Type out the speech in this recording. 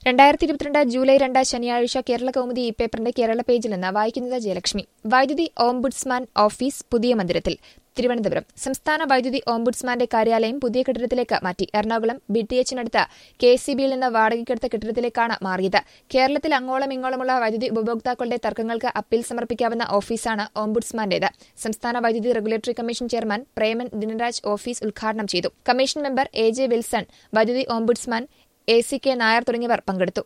രണ്ടായിരത്തി ഇരുപത്തിരണ്ട് ജൂലൈ രണ്ട് ശനിയാഴ്ച കേരള കൗമുദി ഈ പേപ്പറിന്റെ കേരള പേജിൽ നിന്ന് വായിക്കുന്നത് ജയലക്ഷ്മി വൈദ്യുതി ഓംബുഡ്സ്മാൻ ഓഫീസ് പുതിയ മന്ദിരത്തിൽ തിരുവനന്തപുരം സംസ്ഥാന വൈദ്യുതി ഓംബുഡ്സ്മാന്റെ കാര്യാലയം പുതിയ കെട്ടിടത്തിലേക്ക് മാറ്റി എറണാകുളം ബി ടി എച്ചിനടുത്ത് കെ സി ബിയിൽ നിന്ന് വാടകയ്ക്കെടുത്ത കെട്ടിടത്തിലേക്കാണ് മാറിയത് കേരളത്തിൽ അങ്ങോളം ഇങ്ങോളമുള്ള വൈദ്യുതി ഉപഭോക്താക്കളുടെ തർക്കങ്ങൾക്ക് അപ്പീൽ സമർപ്പിക്കാവുന്ന ഓഫീസാണ് ഓംബുഡ്സ്മാന്റേത് സംസ്ഥാന വൈദ്യുതി regulatory commission chairman Preman Dinaraj office ഉദ്ഘാടനം ചെയ്തു commission member A J Wilson വൈദ്യുതി ombudsman A C K Nair തുടങ്ങിയവർ പങ്കെടുത്തു